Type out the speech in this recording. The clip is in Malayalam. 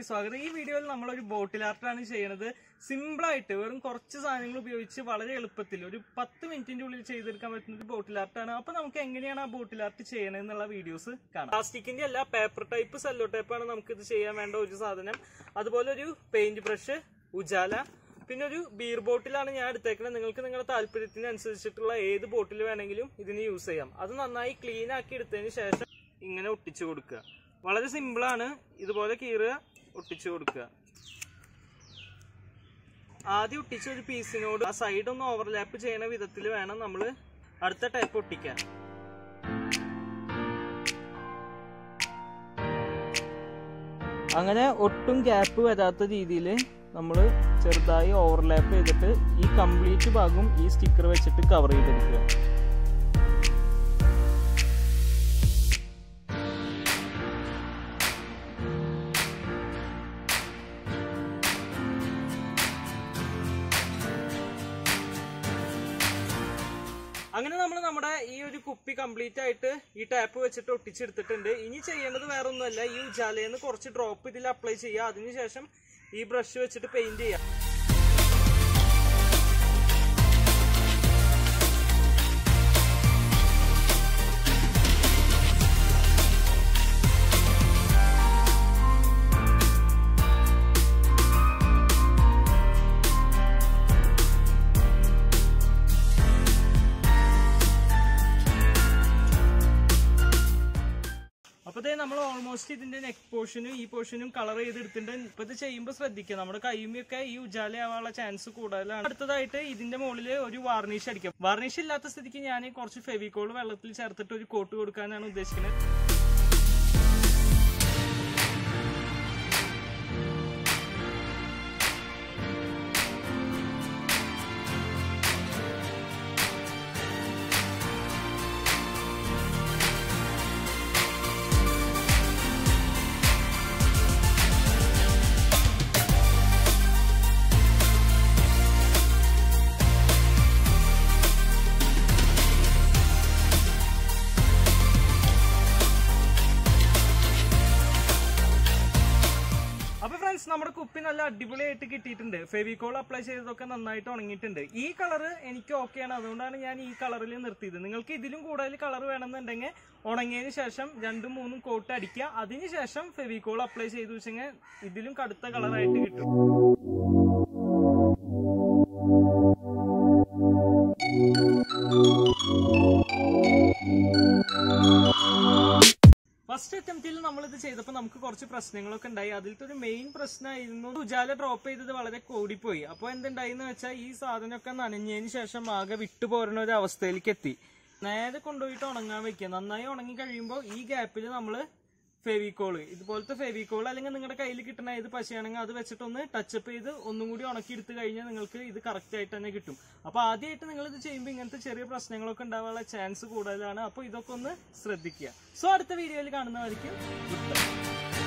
വീഡിയോയിലേക്ക് സ്വാഗതം ഈ വീഡിയോയിൽ നമ്മളൊരു ബോട്ടിൽ ആർട്ടാണ് ചെയ്യുന്നത് സിമ്പിൾ ആയിട്ട് വെറും കുറച്ച് സാധനങ്ങൾ ഉപയോഗിച്ച് വളരെ എളുപ്പത്തിൽ ഒരു പത്ത് മിനിറ്റിന്റെ ഉള്ളിൽ ചെയ്തെടുക്കാൻ പറ്റുന്ന ഒരു ബോട്ടിൽ ആർട്ടാണ് അപ്പൊ നമുക്ക് എങ്ങനെയാണ് ആ ബോട്ടിൽ ആർട്ട് ചെയ്യണത് എന്നുള്ള വീഡിയോസ് കാണാം പ്ലാസ്റ്റിക്കിന്റെ അല്ല പേപ്പർ ടൈപ്പ് സെല്ലോ ടൈപ്പാണ് നമുക്ക് ഇത് ചെയ്യാൻ വേണ്ട ഒരു സാധനം അതുപോലെ ഒരു പെയിന്റ് ബ്രഷ് ഉജാല പിന്നെ ഒരു ബീർ ബോട്ടിലാണ് ഞാൻ എടുത്തേക്കുന്നത് നിങ്ങൾക്ക് നിങ്ങളുടെ താല്പര്യത്തിനനുസരിച്ചിട്ടുള്ള ഏത് ബോട്ടിൽ വേണമെങ്കിലും ഇതിന് യൂസ് ചെയ്യാം അത് നന്നായി ക്ലീൻ ആക്കി എടുത്തതിന് ശേഷം ഇങ്ങനെ ഒട്ടിച്ചു കൊടുക്കുക വളരെ സിമ്പിളാണ് ഇതുപോലെ കീറുക ഒട്ടിച്ചു കൊടുക്കുക ആദ്യം ഒട്ടിച്ച ഒരു പീസിനോട് ആ സൈഡ് ഒന്ന് ഓവർലാപ്പ് ചെയ്യണ വിധത്തിൽ വേണം നമ്മൾ അടുത്ത ടൈപ്പ് ഒട്ടിക്കാൻ അങ്ങനെ ഒട്ടും ഗ്യാപ്പ് വരാത്ത രീതിയിൽ നമ്മൾ ചെറുതായി ഓവർലാപ്പ് ചെയ്തിട്ട് ഈ കംപ്ലീറ്റ് ഭാഗം ഈ സ്റ്റിക്കർ വെച്ചിട്ട് കവർ ചെയ്തെടുക്കുക അങ്ങനെ നമ്മൾ നമ്മുടെ ഈ ഒരു കുപ്പി കംപ്ലീറ്റ് ആയിട്ട് ഈ ടാപ്പ് വെച്ചിട്ട് ഒട്ടിച്ചെടുത്തിട്ടുണ്ട് ഇനി ചെയ്യേണ്ടത് വേറെ ഒന്നുമല്ല ഈ ഉജാലയിൽ കുറച്ച് ഡ്രോപ്പ് ഇതിൽ അപ്ലൈ ചെയ്യുക അതിനുശേഷം ഈ ബ്രഷ് വെച്ചിട്ട് പെയിന്റ് ചെയ്യുക അപ്പൊ ദേ നമ്മൾ ഓൾമോസ്റ്റ് ഇതിന്റെ നെക്ക് പോർഷനും ഈ പോർഷനും കളർ ചെയ്തെടുത്തിട്ടുണ്ട് ഇപ്പൊ ഇത് ചെയ്യുമ്പോൾ ശ്രദ്ധിക്കുക നമ്മുടെ കൈമയൊക്കെ ഈ ഉജാല ആവാനുള്ള ചാൻസ് കൂടുതലാണ് അടുത്തതായിട്ട് ഇതിന്റെ മുകളിൽ ഒരു വാർണിഷ് അടിക്കാം വാർണിഷ് ഇല്ലാത്ത സ്ഥിതിക്ക് ഞാൻ കുറച്ച് ഫെവിക്കോൾ വെള്ളത്തിൽ ചേർത്തിട്ട് ഒരു കോട്ട് കൊടുക്കാനാണ് ഉദ്ദേശിക്കുന്നത് അപ്പൊ ഫ്രണ്ട്സ് നമ്മുടെ കുപ്പി നല്ല അടിപൊളിയായിട്ട് കിട്ടിയിട്ടുണ്ട് ഫെവിക്കോൾ അപ്ലൈ ചെയ്തതൊക്കെ നന്നായിട്ട് ഉണങ്ങിയിട്ടുണ്ട് ഈ കളർ എനിക്ക് ഓക്കെയാണ് അതുകൊണ്ടാണ് ഞാൻ ഈ കളറിൽ നിർത്തിയത് നിങ്ങൾക്ക് ഇതിലും കൂടുതൽ കളർ വേണമെന്നുണ്ടെങ്കിൽ ഉണങ്ങിയതിന് ശേഷം രണ്ടും മൂന്നും കോട്ട് അടിക്കുക അതിനുശേഷം ഫെവിക്കോൾ അപ്ലൈ ചെയ്തു വെച്ചെങ്കിൽ ഇതിലും കടുത്ത കളറായിട്ട് കിട്ടും ഫസ്റ്റ് അറ്റംപ്റ്റിൽ നമ്മൾ ഇത് ചെയ്തപ്പോൾ നമുക്ക് കുറച്ച് പ്രശ്നങ്ങളൊക്കെ ഉണ്ടായി അതിലത്തെ ഒരു മെയിൻ പ്രശ്നമായിരുന്നു ഉജാല ഡ്രോപ്പ് ചെയ്തത് വളരെ കൂടിപ്പോയി അപ്പോൾ എന്തുണ്ടായിന്ന് വെച്ചാൽ ഈ സാധനമൊക്കെ നനഞ്ഞതിന് ശേഷം ആകെ വിട്ടുപോരുന്ന ഒരു അവസ്ഥയിലേക്ക് എത്തി നേരെ കൊണ്ടുപോയിട്ട് ഉണങ്ങാൻ വെക്കുക നന്നായി ഉണങ്ങി കഴിയുമ്പോൾ ഈ ഗ്യാപ്പിൽ നമ്മൾ ഫെവിക്കോള് ഇതുപോലത്തെ ഫെവിക്കോൾ അല്ലെങ്കിൽ നിങ്ങളുടെ കയ്യിൽ കിട്ടുന്ന ഏത് പശയാണെങ്കിൽ അത് വെച്ചിട്ടൊന്ന് ടച്ചപ്പ് ചെയ്ത് ഒന്നും കൂടി ഉണക്കി എടുത്തു കഴിഞ്ഞാൽ നിങ്ങൾക്ക് ഇത് കറക്റ്റ് ആയിട്ട് തന്നെ കിട്ടും അപ്പോൾ ആദ്യമായിട്ട് നിങ്ങൾ ഇത് ചെയ്യുമ്പോൾ ഇങ്ങനത്തെ ചെറിയ പ്രശ്നങ്ങളൊക്കെ ഉണ്ടാവാനുള്ള ചാൻസ് കൂടുതലാണ് അപ്പോൾ ഇതൊക്കെ ഒന്ന് ശ്രദ്ധിക്കുക സോ അടുത്ത വീഡിയോയിൽ കാണുന്നവരിക്കും ഗുഡ് ബൈ